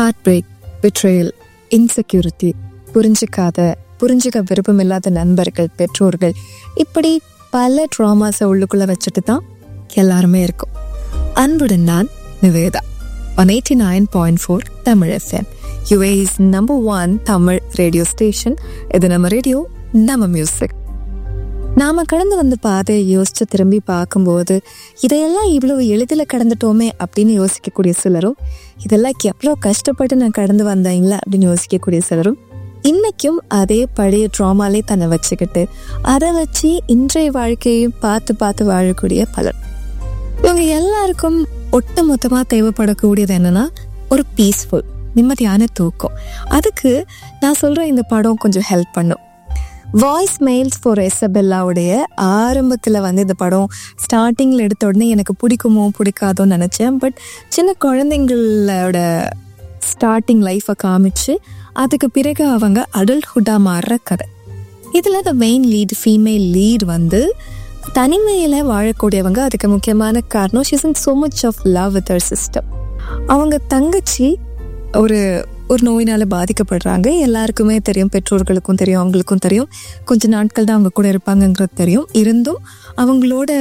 heart break betrayal insecurity புரிஞ்சிக்காத புரிஞ்சுக்க விருப்பமில்லாத நண்பர்கள் பெற்றோர்கள் இப்படி பல ட்ராமாஸை உள்ளுக்குள்ள வச்சுட்டு தான் எல்லாருமே இருக்கும் அன்புடன் நான் Niveda one eighty nine point four Tamil FM UAE's number one Tamil radio station இது நம்ம ரேடியோ நம்ம மியூசிக் நாம கடந்து வந்த பாதையை யோசிச்சு திரும்பி பார்க்கும்போது இதையெல்லாம் இவ்வளவு எளிதில் கடந்துட்டோமே அப்படின்னு யோசிக்கக்கூடிய சிலரும் இதெல்லாம் எவ்வளோ கஷ்டப்பட்டு நான் கடந்து வந்தேன்ல அப்படின்னு யோசிக்கக்கூடிய சிலரும் இன்னைக்கும் அதே பழைய ட்ராமாலே தன்னை வச்சுக்கிட்டு அதை வச்சு இன்றைய வாழ்க்கையும் பார்த்து பார்த்து வாழக்கூடிய பலர் இவங்க எல்லாருக்கும் ஒட்டு மொத்தமாக தேவைப்படக்கூடியது என்னன்னா ஒரு பீஸ்ஃபுல் நிம்மதியான தூக்கம் அதுக்கு நான் சொல்ற இந்த படம் கொஞ்சம் ஹெல்ப் பண்ணும் வாய்ஸ் மெயில்ஸ் ஃபார் எசபெல்லாவுடைய ஆரம்பத்தில் வந்து இந்த படம் ஸ்டார்டிங்கில் எடுத்த உடனே எனக்கு பிடிக்குமோ பிடிக்காதோன்னு நினச்சேன் பட் சின்ன குழந்தைங்களோட ஸ்டார்டிங் லைஃப்பை காமிச்சு அதுக்கு பிறகு அவங்க அடல்ட்ஹுட்டாக மாறுற கதை இதில் the main lead female lead வந்து தனிமையில் வாழக்கூடியவங்க அதுக்கு முக்கியமான காரணம் she's in so much of love with her sister அவங்க தங்கச்சி ஒரு ஒரு நோயினால் பாதிக்கப்படுறாங்க எல்லாருக்குமே தெரியும் பெற்றோர்களுக்கும் தெரியும் அவங்களுக்கும் தெரியும் கொஞ்ச நாட்கள் தான் அவங்க கூட இருப்பாங்கங்கிறது தெரியும் இருந்தும் அவங்களோட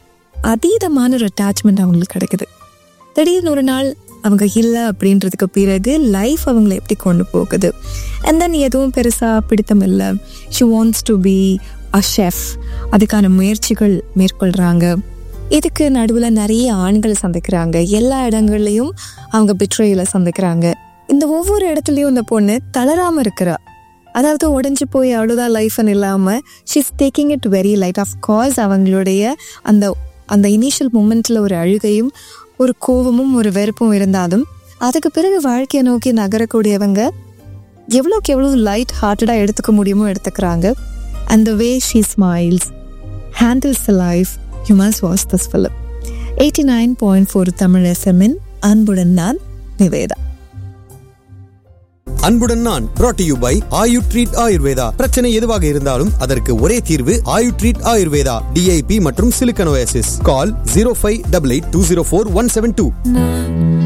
அதீதமான ஒரு அட்டாச்மெண்ட் அவங்களுக்கு கிடைக்குது திடீர்னு ஒரு நாள் அவங்க இல்லை அப்படின்றதுக்கு பிறகு லைஃப் அவங்கள எப்படி கொண்டு போகுது அண்ட் தென் எதுவும் பெருசாக பிடித்தம் இல்லை she wants to be a chef அதுக்கான முயற்சிகள் மேற்கொள்கிறாங்க இதுக்கு நடுவில் நிறைய ஆண்கள் சந்திக்கிறாங்க எல்லா இடங்கள்லையும் அவங்க பிட்ரையில சந்திக்கிறாங்க இந்த ஒவ்வொரு இடத்துலையும் இந்த பொண்ணு தளராம இருக்கிறா அதாவது உடஞ்சி போய் அவ்வளோதான் லைஃப்னு இல்லாமல் she's taking it very light of course அவங்களுடைய அந்த அந்த இனிஷியல் மூமெண்ட்டில் ஒரு அழுகையும் ஒரு கோபமும் ஒரு வெறுப்பும் இருந்தாலும் அதுக்கு பிறகு வாழ்க்கையை நோக்கி நகரக்கூடியவங்க எவ்வளோக்கு எவ்வளோ லைட் ஹார்ட்டடாக எடுத்துக்க முடியுமோ எடுத்துக்கிறாங்க அந்த way she smiles handles the life you must watch this film eighty nine point four Tamil எஃப்எம்மின் அன்புடன் நான் நிவேதா அன்புடன் நான் brought to you by Ayu treat Ayurveda பிரச்சனை எதுவாக இருந்தாலும் அதற்கு ஒரே தீர்வு ஆயு ட்ரீட் ஆயுர்வேதா டிஐபி மற்றும் சிலிக்கனோசிஸ் call zero five double eight two zero four one seven two